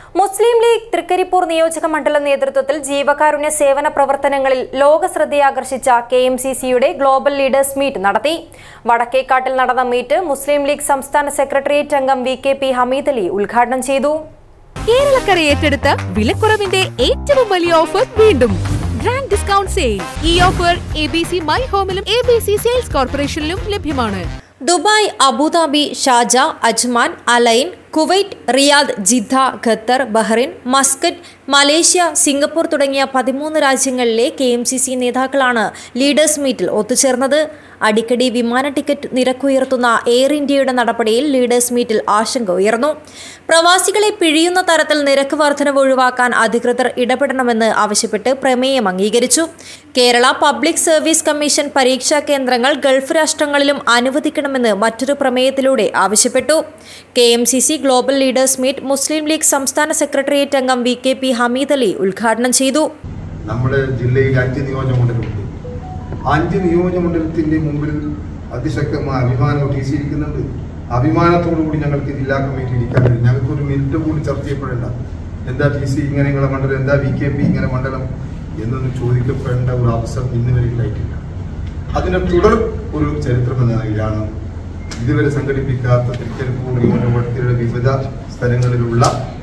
മുസ്ലിം league Trikaripur നിയോജക മണ്ഡലം നേതൃത്വത്തിൽ ജീവകാരുണ്യ സേവന പ്രവർത്തനങ്ങളിൽ ലോക ശ്രദ്ധയാകർഷിച്ച കെ എം സി സിയുടെ ഗ്ലോബൽ ലീഡേഴ്സ് മീറ്റ് നടത്തി വടക്കേക്കാട്ടിൽ നടന്ന മീറ്റ് മുസ്ലിം ലീഗ് സംസ്ഥാന സെക്രട്ടേറിയറ്റ് അംഗം V K P Hameed Ali ഉദ്ഘാടനം ചെയ്തു കേരളക്കര ഏറ്റെടുത്ത വിലക്കുറവിന്റെ ഏറ്റവും വലിയ ഓഫർ വീണ്ടും ഗ്രാൻഡ് ഡിസ്കൗണ്ട് സെയിൽ ഈ offer A B C my ഹോമിലും എ ബി സി സെയിൽസ് കോർപ്പറേഷനിലും ലഭ്യമാണ് Dubai Abu Dhabi Sharjah Ajman Al Ain Kuwait Riyadh Jeddah Qatar Bahrain Muscat Malaysia Singapore തുടങ്ങിയ പതിമൂന്ന് രാജ്യങ്ങളിലെ കെ എം സി സി നേതാക്കളാണ് ലീഡേഴ്സ് മീറ്റിൽ ഒത്തുചേർന്നത് അടിക്കടി വിമാന ടിക്കറ്റ് നിരക്കുയർത്തുന്ന എയർ ഇന്ത്യയുടെ നടപടിയിൽ ലീഡേഴ്സ് മീറ്റിൽ ആശങ്ക ഉയർന്നു പ്രവാസികളെ പിഴിയുന്ന തരത്തിൽ നിരക്ക് വർധനവ് ഒഴിവാക്കാൻ അധികൃതർ ഇടപെടണമെന്ന് ആവശ്യപ്പെട്ട് പ്രമേയം അംഗീകരിച്ചു കേരള പബ്ലിക് സർവീസ് കമ്മീഷൻ പരീക്ഷാ കേന്ദ്രങ്ങൾ ഗൾഫ് രാഷ്ട്രങ്ങളിലും അനുവദിക്കണമെന്ന് മറ്റൊരു പ്രമേയത്തിലൂടെ ആവശ്യപ്പെട്ടു K M C C global leaders meet Muslim League സംസ്ഥാന സെക്രട്ടേറിയറ്റ് അംഗം V K P Hameed Ali ഉദ്ഘാടനം ചെയ്തു നമ്മുടെ ജില്ലയിൽ അഞ്ച് നിയോജകമണ്ഡലമുണ്ട് അഞ്ച് നിയോജകമണ്ഡലത്തിന്റെ മുമ്പിൽ അതിശക്തമായ അഭിമാനം ഒട്ടിച്ചിരിക്കുന്നുണ്ട് അഭിമാനത്തോടു കൂടി ഞങ്ങൾക്ക് ജില്ലാ കമ്മിറ്റി ഇരിക്കാൻ കഴിയും ഞങ്ങൾക്ക് ഒരു മിനിറ്റ് കൂടി ചർച്ച ചെയ്യപ്പെടേണ്ട എന്താ ടി സി ഇങ്ങനെ നിങ്ങളെ മണ്ഡലം എന്താ വി കെ പി ഇങ്ങനെ മണ്ഡലം എന്നൊന്നും ചോദിക്കപ്പെടേണ്ട ഒരു അവസരം ഇന്ന് വരെ ഉണ്ടായിട്ടില്ല അതിന്റെ തുടർ ഒരു ചരിത്രം എന്ന നിലയിലാണ് ഇതുവരെ സംഘടിപ്പിക്കാത്ത തൃക്കരിപ്പൂർ നിയോജകമണ്ഡലത്തിലെ വിവിധ സ്ഥലങ്ങളിലുള്ള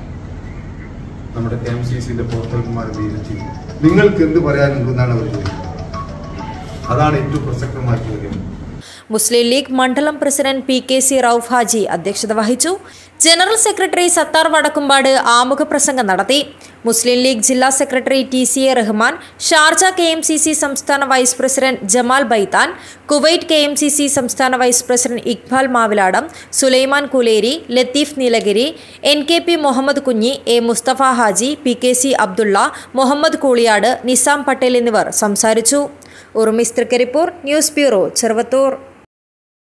നമ്മുടെ കെ എം സി സിന്റെ പ്രവർത്തകന്മാരെ നിയമിച്ചു നിങ്ങൾക്ക് എന്ത് പറയാനുണ്ടെന്നാണ് അവർ ചോദിക്കുന്നത് അതാണ് ഏറ്റവും പ്രസക്തമായ ചോദ്യം മുസ്ലിം ലീഗ് മണ്ഡലം president P K C Rauf Haji അധ്യക്ഷത വഹിച്ചു ജനറൽ സെക്രട്ടറി സത്താർ വടക്കുംപാട് ആമുഖ പ്രസംഗം നടത്തി മുസ്ലിം ലീഗ് ജില്ലാ secretary T C A Rahman Sharjah K M C C സംസ്ഥാന vice president Jamal Baithan Kuwait K M C C സംസ്ഥാന vice president Iqbal Maviladam Sulaiman Kuleri Latheef Nilgiri N K P Muhammad Kunhi A Musthafa Haji P K C Abdulla Muhammad Kooliyad Nisam Patel എന്നിവർ സംസാരിച്ചു ഉറുമിസ് തൃക്കരിപ്പൂർ ന്യൂസ് ബ്യൂറോ ചെറുവത്തൂർ